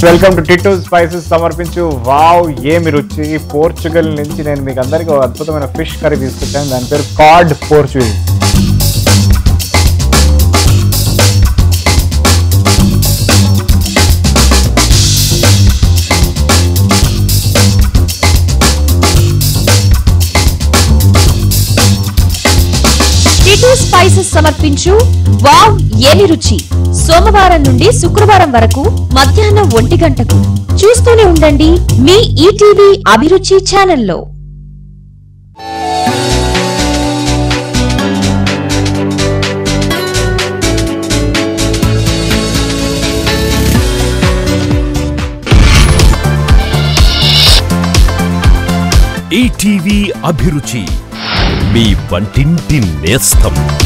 welcome to Tittu spices సమర్పించు wow ఏమి రుచి పోర్చుగల్ నుంచి నేను మీకు అందరికీ ఒక అద్భుతమైన ఫిష్ కర్రీ తీసుకొచ్చాను దాని పేరు కార్డ్ పోర్చుగల్ టిటు స్పైసెస్ సమర్పించు వావ్ ఏమి రుచి సోమవారం నుండి శుక్రవారం వరకు మధ్యాహ్నం ఒంటి గంటకు చూస్తూనే ఉండండి మీ ఈటీవీ అభిరుచి ఛానల్లో ఈటీవీ అభిరుచి మీ వంటింటి నేస్తం